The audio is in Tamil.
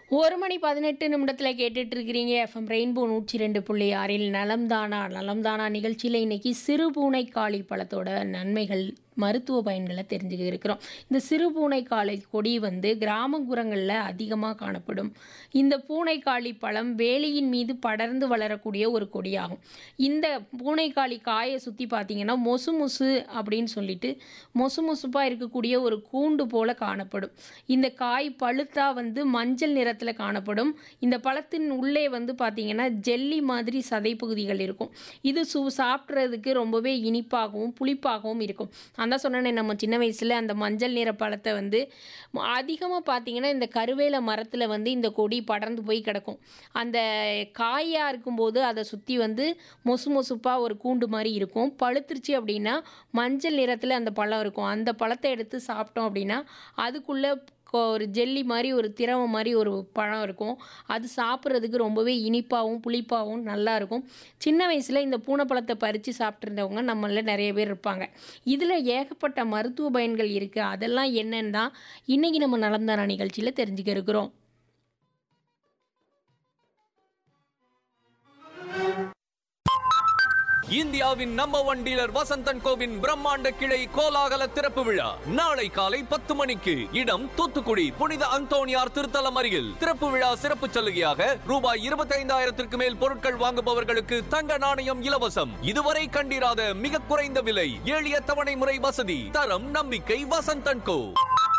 ஒரு மணி பதினெட்டு நிமிடத்தில் கேட்டுட்டு இருக்கிறீங்க எஃப்எம் ரெயின்போ நூற்றி ரெண்டு புள்ளி ஆறில் நலம்தானா நலம்தானா நிகழ்ச்சியில் இன்னைக்கு சிறு பூனைக்காளி பழத்தோட நன்மைகள் மருத்துவ பயன்களை தெரிஞ்சுக்க இருக்கிறோம் இந்த சிறு பூனைக்காளி கொடி வந்து கிராமப்புறங்களில் அதிகமாக காணப்படும் இந்த பூனைக்காளி பழம் வேலியின் மீது படர்ந்து வளரக்கூடிய ஒரு கொடியாகும் இந்த பூனைக்காளி காயை சுற்றி பார்த்தீங்கன்னா மொசு மொசு அப்படின்னு சொல்லிட்டு மொசு மொசுப்பாக இருக்கக்கூடிய ஒரு கூண்டு போல காணப்படும் இந்த காய் பழுத்தா வந்து மஞ்சள் நிறத்தில் காணப்படும் இந்த பழத்தின் உள்ளே வந்து பார்த்தீங்கன்னா ஜெல்லி மாதிரி சதை பகுதிகள் இருக்கும் இது சு சாப்பிட்றதுக்கு ரொம்பவே இனிப்பாகவும் புளிப்பாகவும் இருக்கும் நான் தான் சொன்னேனே நம்ம சின்ன வயசில் அந்த மஞ்சள் நிற பழத்தை வந்து அதிகமாக பார்த்தீங்கன்னா இந்த கருவேல மரத்தில் வந்து இந்த கொடி படர்ந்து போய் கிடக்கும் அந்த காயாக இருக்கும்போது அதை சுற்றி வந்து மொசு மொசுப்பாக ஒரு கூண்டு மாதிரி இருக்கும் பழுத்துருச்சு அப்படின்னா மஞ்சள் நிறத்தில் அந்த பழம் இருக்கும் அந்த பழத்தை எடுத்து சாப்பிட்டோம் அப்படின்னா அதுக்குள்ளே கொ- ஒரு ஜெல்லி மாதிரி ஒரு திரவம் மாதிரி ஒரு பழம் இருக்கும் அது சாப்பிட்றதுக்கு ரொம்பவே இனிப்பாகவும் புளிப்பாகவும் நல்லா இருக்கும் சின்ன வயசில் இந்த பூனைப்பழத்தை பறித்து சாப்பிட்ருந்தவங்க நம்மள நிறைய பேர் இருப்பாங்க இதில் ஏகப்பட்ட மருத்துவ பயன்கள் இருக்குது அதெல்லாம் என்னன்னு தான் இன்றைக்கி நம்ம நலம்தானா நிகழ்ச்சியில் தெரிஞ்சுக்க இருக்கிறோம் இந்தியாவின் நம்பர் ஒன் டீலர் வசந்தன் கோவின் பிரம்மாண்ட கிளை கோலாகல திறப்பு விழா நாளை காலை பத்து மணிக்கு இடம் தூத்துக்குடி புனித அந்தோணியார் திருத்தலம் அருகில் திறப்பு விழா சிறப்பு சலுகையாக ரூபாய் இருபத்தைந்தாயிரத்திற்கு மேல் பொருட்கள் வாங்குபவர்களுக்கு தங்க நாணயம் இலவசம் இதுவரை கண்டிராத மிக குறைந்த விலை எளிய தவணை முறை வசதி தரம் நம்பிக்கை வசந்தன் கோ